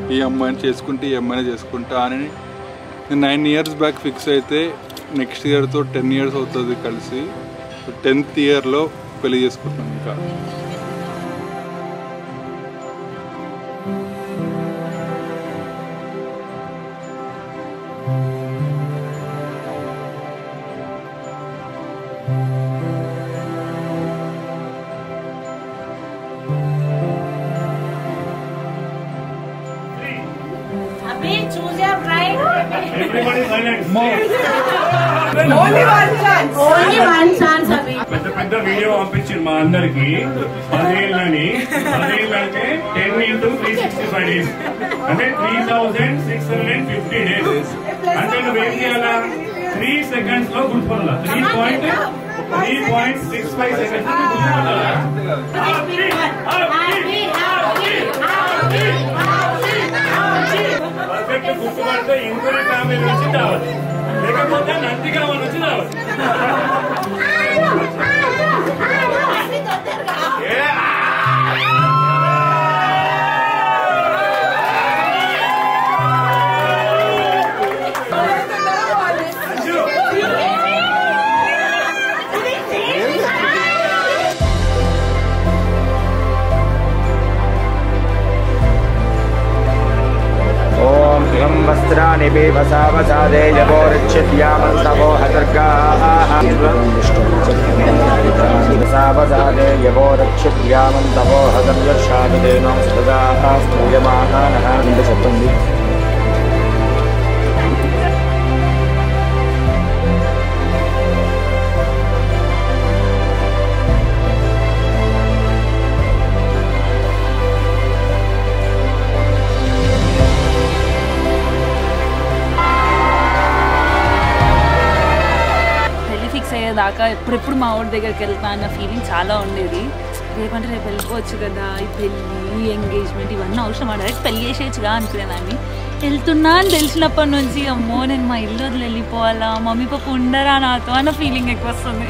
ఈ అమ్మాయిని చేసుకుంటే ఈ అమ్మాయిని చేసుకుంటా అని నేను నైన్ ఇయర్స్ బ్యాక్ ఫిక్స్ అయితే నెక్స్ట్ ఇయర్తో టెన్ ఇయర్స్ అవుతుంది కలిసి టెన్త్ ఇయర్లో పెళ్లి చేసుకుంటున్నాను ఇంకా Abhi, choose your bride. Everybody silent. Only one chance, Abhi. పెద్ద పెద్ద వీడియో పంపించింది మా అందరికి పదేళ్ళని పదేళ్ళు అంటే ten into three sixty five days అంటే three thousand six hundred and fifty days అంటే నువ్వేం చేయాలా త్రీ సెకండ్స్ లో గుర్తుపడాలా three point three point six five seconds గుర్తుపడాలా Happy, happy, happy, happy. Perfect గుర్తుపడితే ఇంకొక ఫ్యామిలీ నుంచి రావచ్చు లేకపోతే నందిగా నుంచి రావచ్చు ॐ इहं वस्त्राणि बेवसावसादे यवोरिच्छिद्यामन्तवो हतर्गाः वसावसादे यवोरक्षिद्यामन्तवो हतर्यशामिदेनो सदाः स्तूयमानानः निन्दशतुन्दि పెళ్లి ఫిక్స్ అయ్యేదాకా ఎప్పుడెప్పుడు మా ఊరి దగ్గరికి వెళ్తా అన్న ఫీలింగ్ చాలా ఉండేది రేపంటే రేపు వెళ్ళిపోవచ్చు కదా ఈ పెళ్ళి ఈ ఎంగేజ్మెంట్ ఇవన్నీ అవసరం డైరెక్ట్ పెళ్లి చేసేయచ్చుగా అనుకునేదాన్ని వెళ్తున్నా అని తెలిసినప్పటి నుంచి అమ్మో నేను మా ఇల్లు వదిలి వెళ్ళిపోవాలా మమ్మీ పాప ఉండరా నాతో అన్న ఫీలింగ్ ఎక్కువ వస్తుంది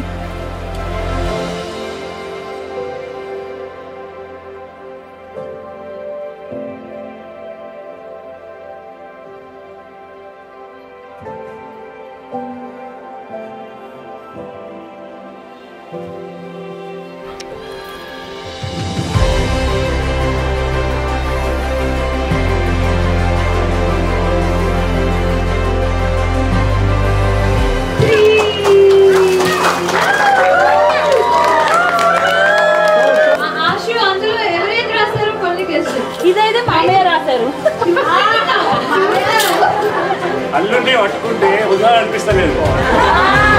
ఆశు అందులో ఎవరేం రాశారో క్వాలిఫికేషన్ ఇదైతే మామయ్య రాశారు అల్లుండి పట్టుకుంటే ఉదాహరణ అనిపిస్తలేదు